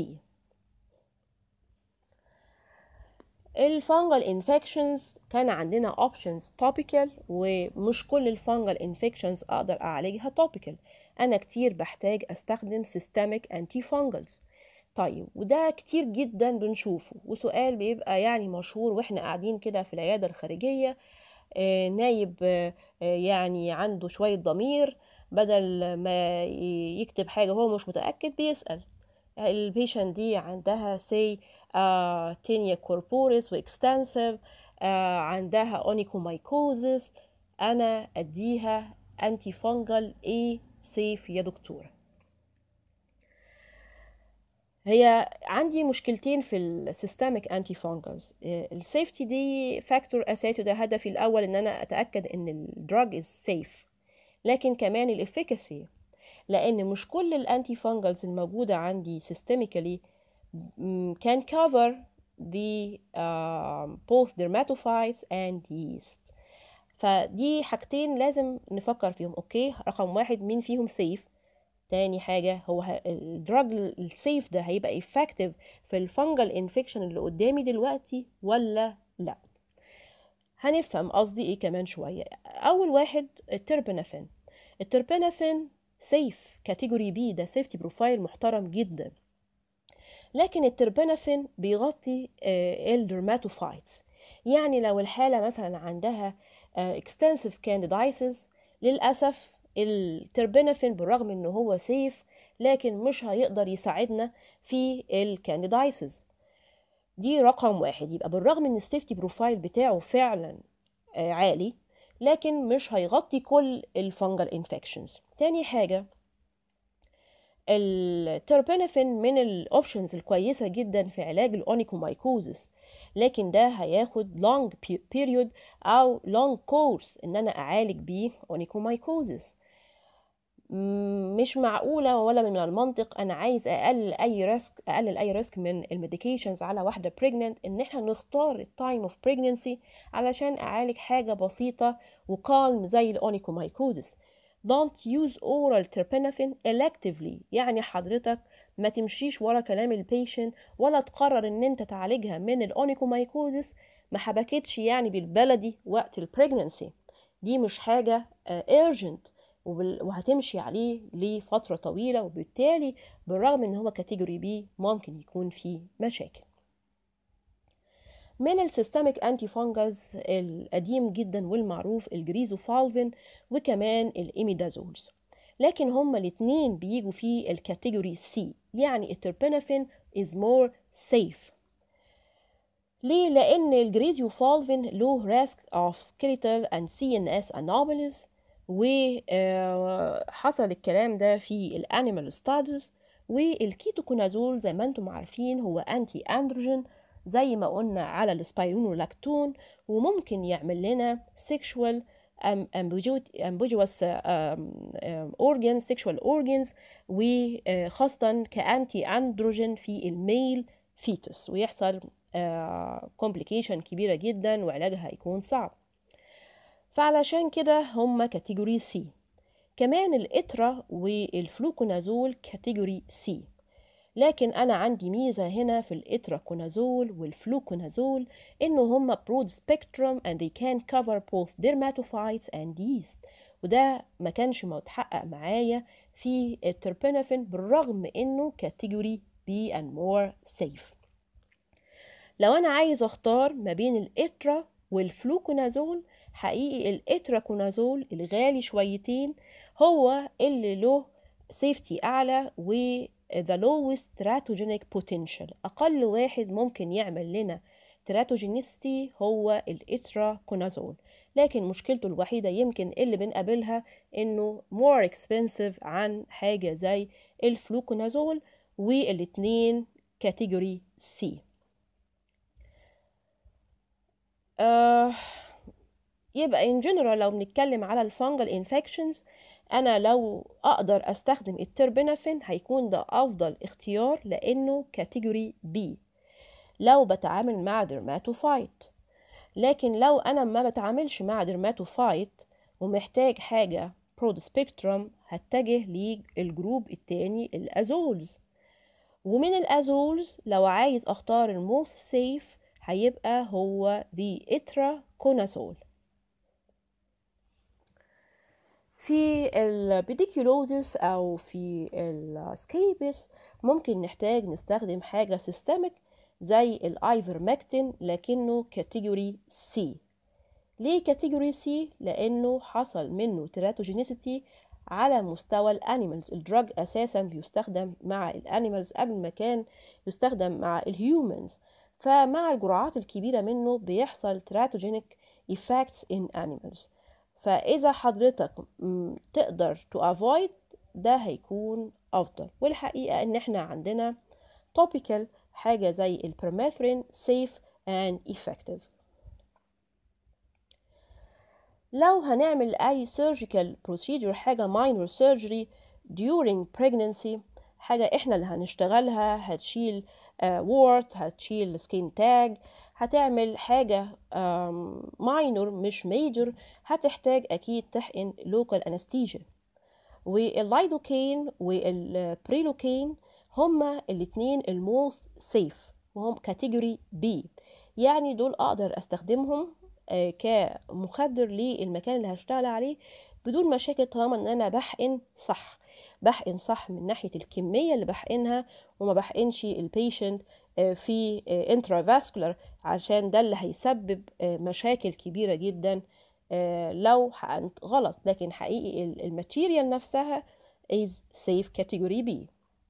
الفانجل انفكشنز كان عندنا اوبشنز توبيكال ومش كل الفانجل انفكشنز اقدر اعالجها توبيكال انا كتير بحتاج استخدم سيستميك انتي فانجلز طيب وده كتير جدا بنشوفه وسؤال بيبقى يعني مشهور واحنا قاعدين كده في العياده الخارجيه آه نايب آه يعني عنده شويه ضمير بدل ما يكتب حاجه هو مش متاكد بيسال البيشنت دي عندها سي uh, تينيا كوربوريس واكستنسيف uh, عندها اونيكومايكوزس انا اديها انتي فانجل ايه سيف يا دكتوره هي عندي مشكلتين في السيستميك انتي فانجلز السيفتي دي فاكتور اساسي وده هدفي الاول ان انا اتاكد ان الدراج از سيف لكن كمان الافيكاسي لان مش كل الانتي فانجلز الموجوده عندي سيستميكالي can cover the uh, both dermatophytes and yeast فدي حاجتين لازم نفكر فيهم اوكي رقم واحد مين فيهم سيف تاني حاجة هو الدراج السيف ده هيبقى effective في الفنجل انفكشن اللي قدامي دلوقتي ولا لا هنفهم قصدي ايه كمان شوية اول واحد التربنافين التربنافين سيف كاتيجوري بي ده سيفتي بروفايل محترم جدا لكن التربنافين بيغطي الدرماتوفايتس يعني لو الحالة مثلا عندها extensive candidiasis للأسف التربنافين بالرغم انه هو سيف لكن مش هيقدر يساعدنا في الكانديدايسز دي رقم واحد يبقى بالرغم ان السيفتي بروفايل بتاعه فعلا عالي لكن مش هيغطي كل الفنجل انفكشنز تاني حاجة التربنافين من الاوبشنز الكويسة جدا في علاج الاونيكومايكوزس لكن ده هياخد long period او long course ان انا اعالج بيه اونيكومايكوزس مش معقولة ولا من المنطق أنا عايز أقلل أي ريسك أقلل أي ريسك من الميديكيشنز على واحدة pregnant إن إحنا نختار التايم اوف pregnancy علشان أعالج حاجة بسيطة وكالم زي الأونيكومايكوزس don't use oral terpenafine electively يعني حضرتك ما تمشيش ورا كلام البيشنت ولا تقرر ان انت تعالجها من الاونيكومايكوزس ما حبكتش يعني بالبلدي وقت البريجننسي دي مش حاجة urgent وهتمشي عليه لفترة طويلة وبالتالي بالرغم ان هو كاتيجوري بي ممكن يكون فيه مشاكل من السيستميك انتي فانجلز القديم جدا والمعروف الجريزوفالفين وكمان الإيميدازولز لكن هما الاتنين بيجوا في الكاتيجوري سي يعني التربنافين is more safe ليه؟ لأن الجريزيوفالفين له risk of skeletal and CNS anomalies وحصل الكلام ده في الانيمال ستاديز والكيتوكونازول زي ما انتم عارفين هو انتي اندروجين زي ما قلنا على السبايرونولاكتون وممكن يعمل لنا sexual ambiguous organs sexual organs وخاصة كأنتي اندروجين في الميل فيتوس ويحصل complication كبيرة جدا وعلاجها هيكون صعب فعلشان كده هم كاتيجوري سي كمان الاترا والفلوكونازول كاتيجوري سي لكن أنا عندي ميزة هنا في الإتراكونازول والفلوكونازول إنه هم broad spectrum and they can cover both dermatophytes and yeast وده ما كانش متحقق معايا في التربنافين بالرغم إنه كاتيجوري B and more safe لو أنا عايز أختار ما بين الإترا والفلوكونازول حقيقي الإتراكونازول الغالي شويتين هو اللي له سيفتي أعلى و the lowest teratogenic potential أقل واحد ممكن يعمل لنا تراتوجينيستي هو الإتراكونازول لكن مشكلته الوحيدة يمكن اللي بنقابلها إنه more expensive عن حاجة زي الفلوكونازول والاتنين كاتيجوري سي آه يبقى in general لو بنتكلم على الفانجل انفكشنز انا لو اقدر استخدم التربنافين هيكون ده افضل اختيار لانه كاتيجوري بي لو بتعامل مع درماتوفايت لكن لو انا ما بتعاملش مع درماتوفايت ومحتاج حاجة برود سبيكترم هتجه للجروب التاني الازولز ومن الازولز لو عايز اختار الموست سيف هيبقى هو the اتراكونازول في البيديكيولوزيس او في السكيبس ممكن نحتاج نستخدم حاجة سيستميك زي الايفرمكتين لكنه كاتيجوري سي ليه كاتيجوري سي لانه حصل منه تيراتوجينيسيتي على مستوى الانيمالز الدراج اساسا بيستخدم مع الانيمالز قبل ما كان يستخدم مع الهيومنز فمع الجرعات الكبيره منه بيحصل تيراتوجينيك effects in animals فاذا حضرتك تقدر to avoid ده هيكون افضل والحقيقه ان احنا عندنا topical حاجه زي البرميثرين safe and effective لو هنعمل أي surgical procedure حاجة minor surgery during pregnancy حاجة إحنا اللي هنشتغلها هتشيل وورت هتشيل سكين تاج هتعمل حاجة minor مش major هتحتاج أكيد تحقن local anesthesia واللايدوكين والبريلوكين هما الاتنين الموست سيف وهم كاتيجوري بي يعني دول أقدر أستخدمهم كمخدر للمكان اللي هشتغل عليه بدون مشاكل طالما ان انا بحقن صح بحقن صح من ناحيه الكميه اللي بحقنها وما بحقنش البيشنت في انترافاسكولار عشان ده اللي هيسبب مشاكل كبيره جدا لو حقنت غلط لكن حقيقي الماتيريال نفسها is safe category B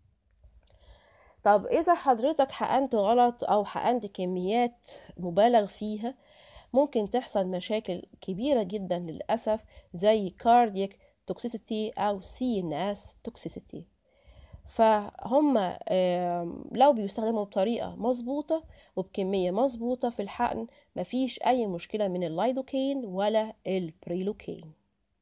طب إذا حضرتك حقنت غلط أو حقنت كميات مبالغ فيها ممكن تحصل مشاكل كبيرة جدا للأسف زي cardiac toxicity أو CNS toxicity فهم لو بيستخدموا بطريقة مظبوطة وبكمية مظبوطة في الحقن مفيش أي مشكلة من اللايدوكين ولا البريلوكين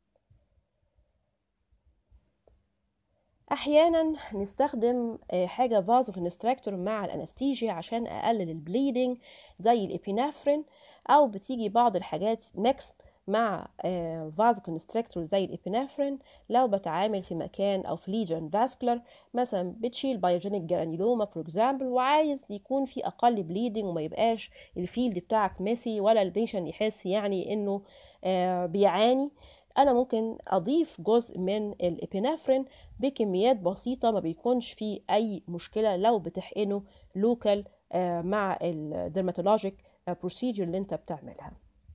احيانا نستخدم حاجه فازوكونستراكتور مع الانستيجيا عشان اقلل البليدنج زي الابينافرين او بتيجي بعض الحاجات ميكس مع فازوكونستراكتور زي الابينافرين لو بتعامل في مكان او في ليجن فاسكولار مثلا بتشيل بايوجينيك جرانيلوما فور اكزامبل وعايز يكون في اقل بليدنج وما يبقاش الفيلد بتاعك ميسي ولا البيشن يحس يعني انه بيعاني انا ممكن اضيف جزء من الابينافرين بكميات بسيطه ما بيكونش فيه اي مشكله لو بتحقنه لوكال مع الدرماتولوجيك بروسيجر اللي انت بتعملها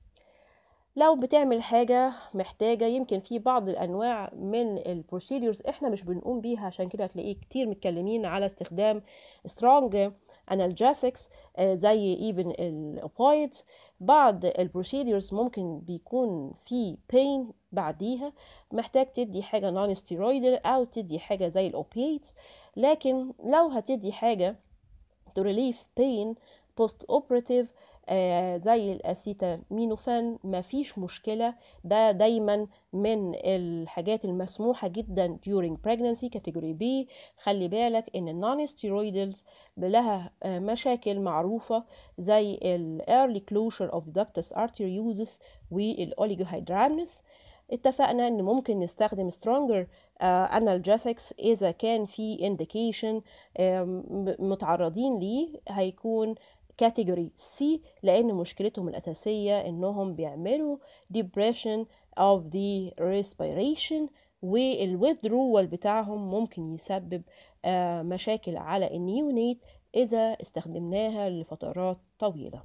لو بتعمل حاجة محتاجة يمكن في بعض الأنواع من البروسيدورز إحنا مش بنقوم بيها عشان كده هتلاقيه كتير متكلمين على استخدام strong analgesics زي even الأوبويدز بعض البروسيدورز ممكن بيكون في pain بعديها محتاج تدي حاجة نون ستيرويدال أو تدي حاجة زي الأوبييتس لكن لو هتدي حاجة to relieve pain post operative آه زي الاسيتامينوفان مفيش مشكلة ده دايما من الحاجات المسموحة جدا during pregnancy category B خلي بالك ان النون ستيرويدالز لها آه مشاكل معروفة زي ال early closure of the ductus arteriosus والاوليجوهيدرامنس اتفقنا ان ممكن نستخدم stronger uh, analgesics اذا كان في indication uh, متعرضين ليه هيكون كاتيجوري سي لان مشكلتهم الاساسيه انهم بيعملوا depression of the respiration والwithdrawal بتاعهم ممكن يسبب uh, مشاكل على النيونيت اذا استخدمناها لفترات طويله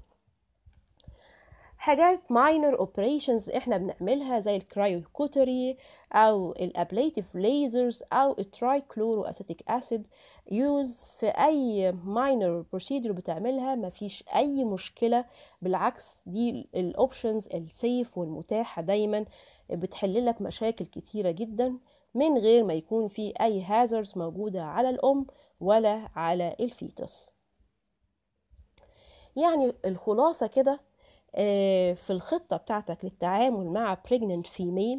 حاجات minor operations احنا بنعملها زي الكرايوكوتري او الابليتيف ليزرز او الترايكلورو اسيتيك اسيد يوز في اي minor procedure بتعملها مفيش اي مشكله بالعكس دي الاوبشنز السيف والمتاحه دايما بتحل لك مشاكل كتيره جدا من غير ما يكون في اي هازارds موجوده على الام ولا على الفيتوس يعني الخلاصه كده في الخطة بتاعتك للتعامل مع pregnant female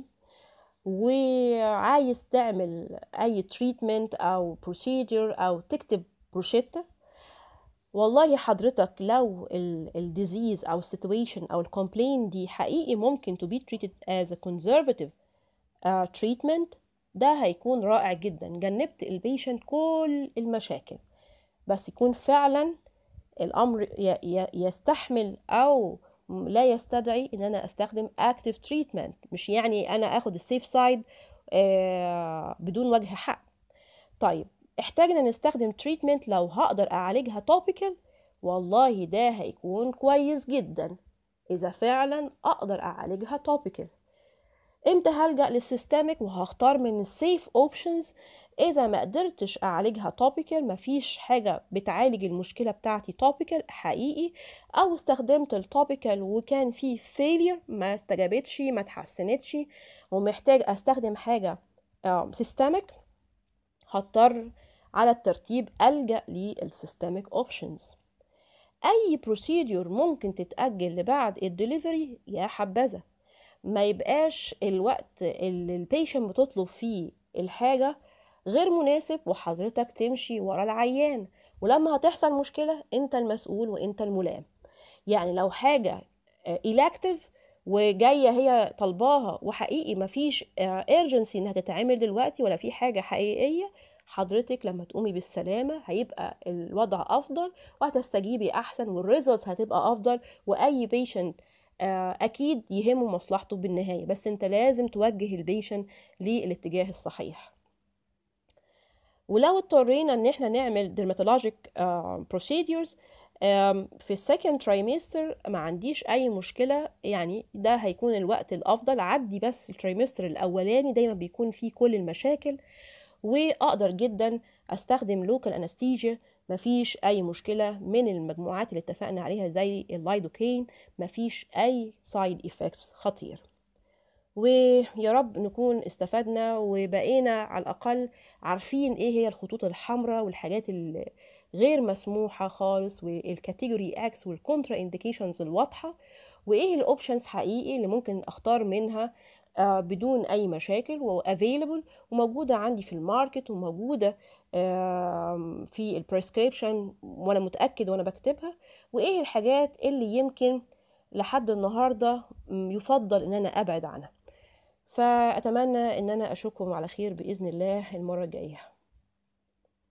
وعايز تعمل أي treatment أو procedure أو تكتب بروشيتا والله حضرتك لو الديزيز او السيتويشن او الكومبلين دي حقيقي ممكن to be treated as a conservative uh, treatment ده هيكون رائع جدا جنبت البيشنت كل المشاكل بس يكون فعلا الامر يستحمل او لا يستدعي ان انا استخدم active treatment مش يعني انا اخد السيف سايد بدون وجه حق طيب احتاجنا نستخدم تريتمنت لو هقدر اعالجها توبيكال والله ده هيكون كويس جدا اذا فعلا اقدر اعالجها توبيكال امتى هلجأ للسيستميك وهختار من السيف اوبشنز اذا ما قدرتش اعالجها توبيكال مفيش حاجه بتعالج المشكله بتاعتي توبيكال حقيقي او استخدمت التوبيكال وكان في فيلير ما استجابتش ما اتحسنتش ومحتاج استخدم حاجه سيستميك هضطر على الترتيب ألجأ للسيستميك اوبشنز أي بروسيدور ممكن تتأجل لبعد الدليفري يا حبذا ما يبقاش الوقت اللي البيشنت بتطلب فيه الحاجة غير مناسب وحضرتك تمشي ورا العيان ولما هتحصل مشكلة انت المسؤول وانت الملام يعني لو حاجة إلاكتيف وجاية هي طلباها وحقيقي مفيش ايرجنسي انها تتعمل دلوقتي ولا في حاجة حقيقية حضرتك لما تقومي بالسلامة هيبقى الوضع أفضل وهتستجيبي أحسن والريزلتس هتبقى أفضل وأي بيشنت أكيد يهمه مصلحته بالنهاية بس أنت لازم توجه البيشنت للاتجاه الصحيح ولو اضطرينا ان احنا نعمل dermatologic uh, procedures um, في السكند ترايمستر ما عنديش اي مشكله يعني ده هيكون الوقت الافضل عدي بس الترايمستر الاولاني دايما بيكون فيه كل المشاكل واقدر جدا استخدم لوكال انستيجيا مفيش اي مشكله من المجموعات اللي اتفقنا عليها زي اللايدوكين مفيش اي سايد افكتس خطير ويا رب نكون استفدنا وبقينا على الأقل عارفين إيه هي الخطوط الحمراء والحاجات اللي غير مسموحة خالص والكاتيجوري اكس والكونترا انديكيشنز الواضحة وإيه الأوبشنز حقيقي اللي ممكن أختار منها آه بدون أي مشاكل وافيلبل وموجودة عندي في الماركت وموجودة آه في البريسكريبشن وأنا متأكد وأنا بكتبها وإيه الحاجات اللي يمكن لحد النهاردة يفضل إن أنا أبعد عنها فأتمنى إن أنا أشوفكم على خير بإذن الله المرة الجاية